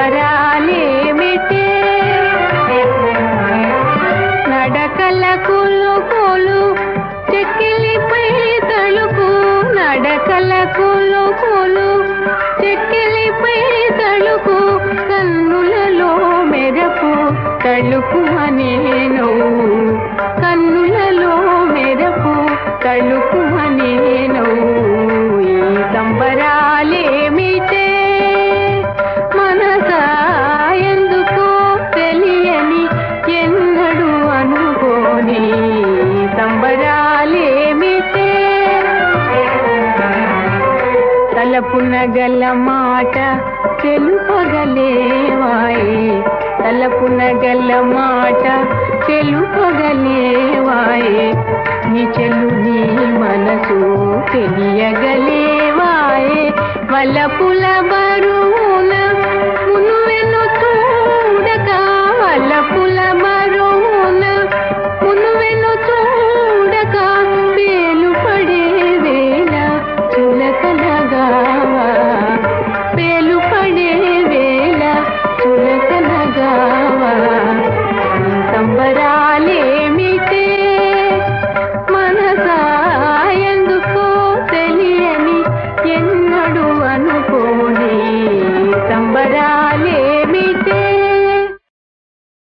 సంబరాలేమిటే నడకల కులు కులు చెక్కిలిపై తలుపు నడకల కులు కులు చెక్కిలిపై తలుపు కన్నులలో మెరపు తలుపు అనేను కన్నులలో మెరపు తలుపు అనేను ఈ సంబరాలేమిటే మనసా ఎందుకో తెలియని ఎన్నడు అనుకోని సంబరాలేమిటే తలపున గల మాట తెలుపగలేవాయే తలపున గల మాట తెలుపగలేవాయే నీ చెల్లు నీ మనసు తెలియగలేవాయే వలపుల బరువున మునువెను చూడక వలపుల బరువున మునువెను చూడక వేలు పడే వేళ చులకనగావా వేలు పడే వేళ చులకనగావా సంబరాలేమిటే మనసా ఎందుకో తెలియని ఎన్నడు అనుకోని సంబరా